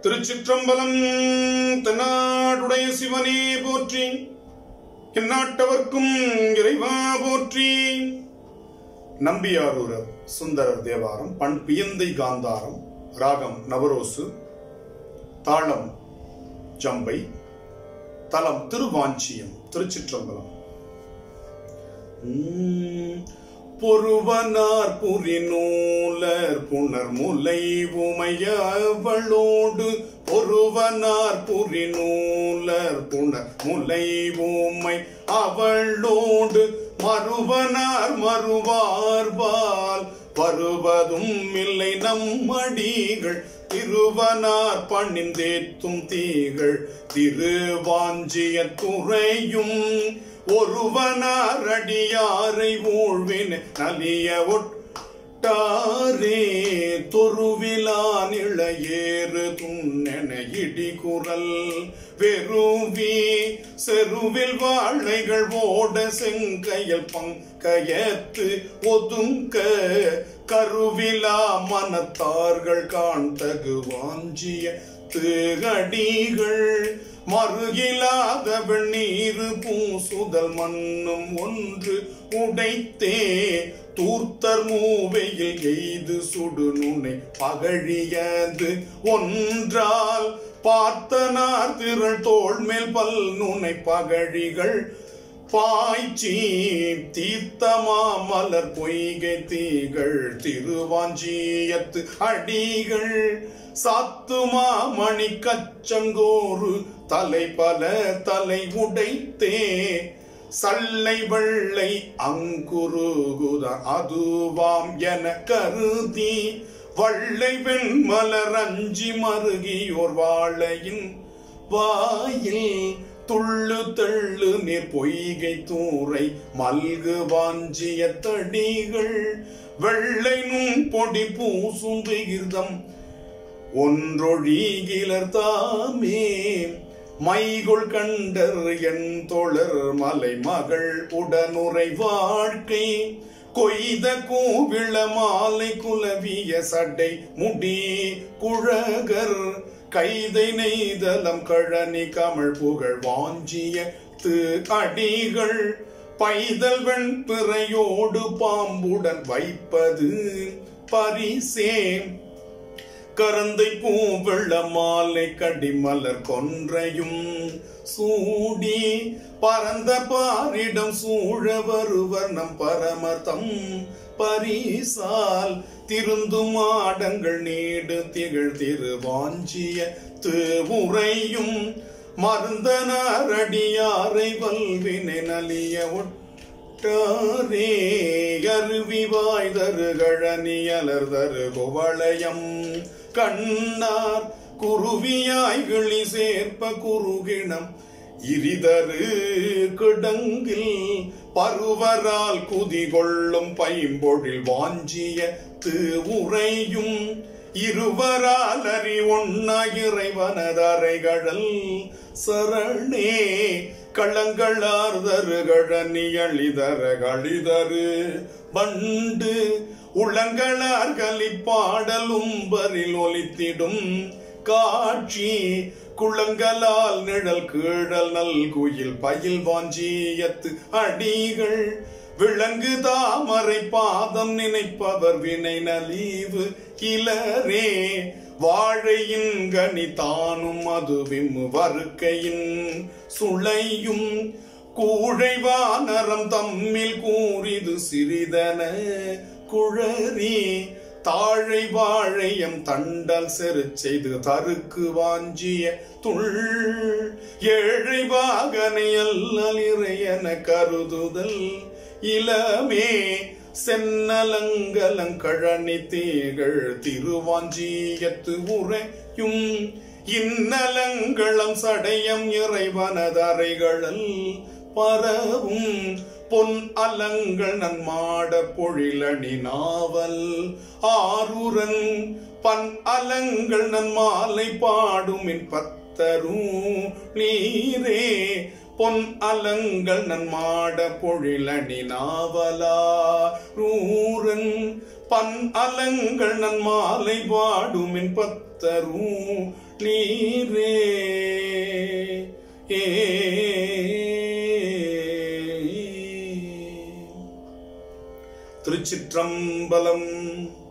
திருச்சிற்றம்பலம் தென்னாடுடைய சிவனே போற்றி எந்நாட்டவர்க்கும் இறைவா போற்றி நம்பியாரூரர் சுந்தரர் தேவாரம் பண் பியந்தை காந்தாரம் ராகம் நவரோசு தாளம் ஜம்பை தலம் திருவாஞ்சியம் திருச்சிற்றம்பலம் உம், பொருவனார் புரிநூலர் புனர் முலை உமையவளோடு பொருவனார் புரிநூலர் புனர் முலை உமை அவளோடு மறுவனார் மறுவார்பால் வருவதும் இல்லை நம்மடிகள் திருவனார் பணிந்தேத்தும் தீகள் திருவாஞ்சிய துறையும் ஒருவனார் அடியாரை ஊழ்வின் நலிய ஒட்டாரே தொருவிலான் இளையேறு துண்ணென இடிகுரல் வெறுவி செருவில் வாழைகள் ஓட செங்கையல் பங்கயத்து ஒதுங்க கருவிலா மனத்தார்கள் காண்தகு வாஞ்சிய திகடிகள் மறுகிலாத வெண்ணீரு பூசுதல் மண்ணும் ஒன்று உடைத்தே தூர்த்தர் மூவையில் எய்து சுடு நுனை பகழியது ஒன்றால் பார்த்தனார் திரள் தோள் மேல் பல் நுனை பகழிகள் பாய்ச்சி தீர்த்தமா மலர் பொய்கை தீகள் திருவாஞ்சியத்து அடிகள் சாத்துமா மணி கச்சங்கோரு தலை பல தலை உடைத்தே சல்லை வெள்ளை அங்குருகுத அதுவாம் என கருதி வள்ளை வெண்மலர் அஞ்சி மருகியோர் வாழையின் வாயில் துள்ளு தள்ளு நீர் பொய்கை தூரை மல்கு வாஞ்சிய தடிகள் வெள்ளை நும் பொடி பூசும் விகிர்தம் ஒன்றொழிகிலர் தாமே மைகொள் கண்டர் என் தோழர் மலை மகள் உடனுரை வாழ்க்கை கொய்த கூவிள மாலை குலவிய சடை முடி குழகர் கைதை நெய்தலம் கழனி கமழ் புகழ் வாஞ்சிய து அடிகள் பைதல் வெண்பிறையோடு பாம்புடன் வைப்பது பரிசே கரந்தை பூவெள்ள மாலை கடிமலர் கொன்றையும் சூடி பரந்த பாரிடம் சூழ வருவர் நம் பரமதம் பரிசால் திருந்து மாடங்கள் நீடு திகழ் திருவாஞ்சிய திருவுரையும் மருந்தனார் அடியாரை வல்வினை நலிய ஒட்டாரே அருவி வாய்தரு கழனியலர் தரு குவளையம் கண்ணார் குருவியாய் கிளி சேர்ப்ப குருகிணம் இரிதரு கிடங்கில் பருவரால் குதி கொள்ளும் பைம்பொழில் வாஞ்சிய திருவுரையும் இருவரால் அறி ஒன்னா இறைவனதரைகழல் சரணே களங்களார் தரு கழனியழிதர கழிதரு பண்டு உளங்களார் கலிப்பாடலும் பரில் ஒலித்திடும் காட்சி குளங்களால் நிழல் கீழல் நல் குயில் பயில் வாஞ்சியத்து அடிகள் விளங்கு தாமரை பாதம் நினைப்பவர் வினை நலீவு கிளரே வாழையின் கனி தானும் அதுவிம் வருக்கையின் சுளையும் கூழைவானரம் தம்மில் கூறிது சிறிதன குழறி தாழை வாழையம் தண்டல் செரு செய்து தருக்கு வாஞ்சிய துள் ஏழை வாகனை அல்லல் இறையன கருதுதல் இளமே சென்னலங்கலங்கழனி தீகள் திருவாஞ்சியத்து உரையும் இன்னலங்களம் சடையம் இறைவனதரைகளல் பரவும் பொன் அலங்கள் நன்மாட பொழிலணி நாவல் ஆருரன் பன் அலங்கள் நன்மாலை பாடுமின் பத்தரும் நீரே பொன் அலங்கள் நன்மாட பொழிலணி நாவலா ரூரன் பன் அலங்கள் நன்மாலை பாடுமின் பத்தரும் நீரே ஏ திருச்சிற்றம்பலம்